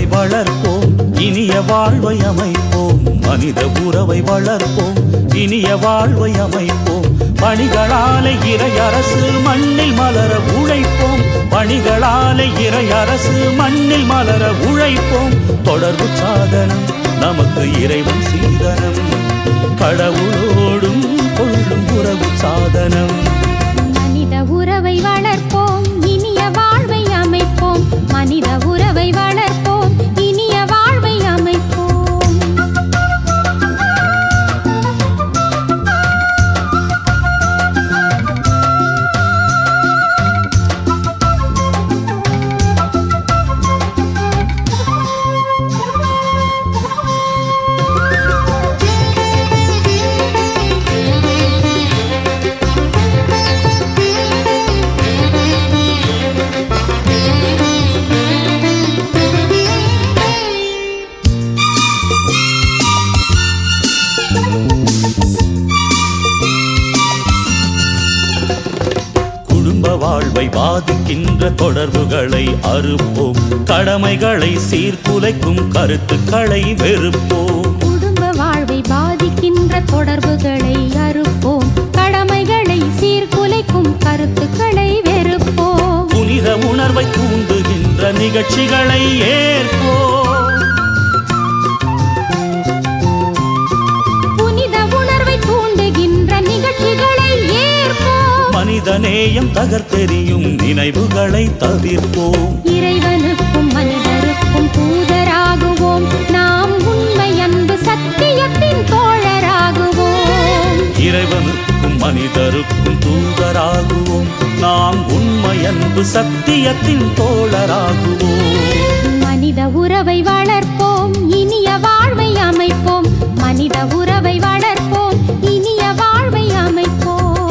வளர்ப்போம் இனிய வாழ்வை அமைப்போம் மனித உறவை வளர்ப்போம் இனிய வாழ்வை அமைப்போம் பணிகளாலே இறையரசு மண்ணில் மலர உழைப்போம் பணிகளாலே இறையரசு மண்ணில் மலர உழைப்போம் தொடர்பு சாதனம் நமக்கு இறைவன் சீதனம் கடவுளோடும் கொள்ளும் உறவு சாதனம் மனித உறவை வளர்ப்போம் இனிய வாழ்வை அமைப்போம் மனித உறவை வளர்ப்போம் இனிய வாழ்வை அமைப்போம் குடும்ப வாழ்வை பாதிக்கின்ற தொடர்புகளை அறுப்போம் கடமைகளை சீர்குலைக்கும் கருத்துக்களை வெறுப்போம் குடும்ப வாழ்வை பாதிக்கின்ற தொடர்புகளை அறுப்போம் கடமைகளை சீர்குலைக்கும் கருத்துக்களை வெறுப்போம் புனித உணர்வை தூண்டுகின்ற நிகழ்ச்சிகளை ஏற்போம் புனித உணர்வை தூண்டுகின்ற நிகழ்ச்சிகளை ஏற்போம் மனித நேயம் தகர்த்தெறியும் நினைவுகளை தவிர்ப்போம் இறைவனுக்கும் மனிதருக்கும் தூதராகுவோம் நாம் உண்மை அன்பு சத்தியத்தின் தோழராகுவோம் இறைவனுக்கும் மனிதருக்கும் தூதராகுவோம் நாம் உண்மை அன்பு சத்தியத்தின் தோழராகுவோம் மனித உறவை வளர்ப்போம் இனிய வாழ்வை அமைப்போம் மனித உறவை வளர்ப்போம் இனிய வாழ்வை அமைப்போம்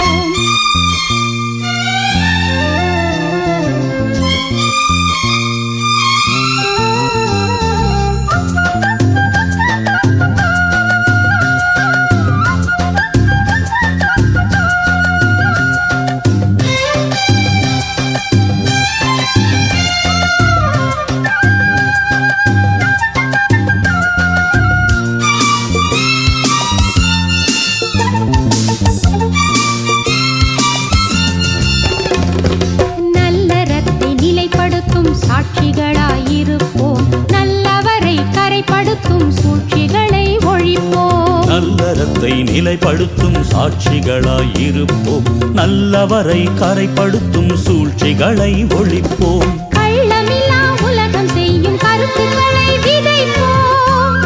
நல்லறத்தை நிலைப்படுத்தும் சாட்சிகளாயிருப்போம் நல்லவரை கரைப்படுத்தும் சூழ்ச்சிகளை ஒழிப்போம் நல்லறத்தை நிலைப்படுத்தும் சாட்சிகளாயிருப்போம் நல்லவரை கரைப்படுத்தும் சூழ்ச்சிகளை ஒழிப்போம் கள்ளமில்லா உலகம் செய்யும் கருத்துக்களை விதைப்போம்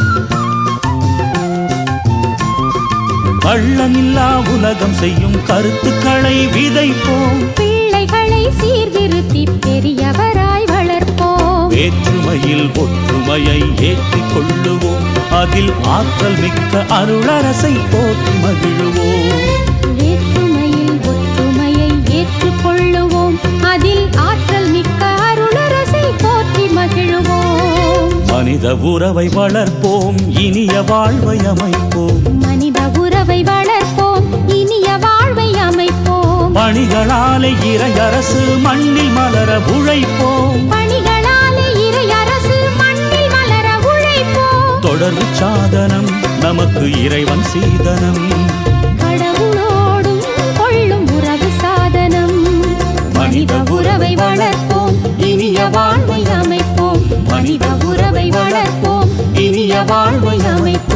கள்ளமில்லா உலகம் செய்யும் கருத்துக்களை விதைப்போம் பிள்ளைகளை சீர்திருத்தி பெரியவராய் வளர்ப்போம் வேற்றுமையில் ஒற்றுமையை ஏற்றிக் கொள்ளுவோம் அதில் ஆற்றல் மிக்க அருளரசை போற்றி மகிழுவோம் வேற்றுமையில் ஒற்றுமையை ஏற்றுக்கொள்ளுவோம் அதில் ஆற்றல் மிக்க அருளரசை போற்றி மகிழுவோம் மனித உறவை வளர்ப்போம் இனிய வாழ்வை அமைப்போம் மனித உறவை வளர்ப்போம் இனிய வாழ்வை அமைப்போம் பணிகளாலே இறையரசு மண்ணில் மலர உழைப்போம் பணிகளாலே இறையரசு மண்ணில் மலர உழைப்போம் தொடர்பு சாதனம் நமக்கு இறைவன் சீதனம் கடவுளோடும் கொள்ளும் உறவு சாதனம் மனித உறவை வளர்ப்போம் இனிய வாழ்வை அமைப்போம் மனித உறவை வளர்ப்போம் இனிய வாழ்வை அமைப்போம்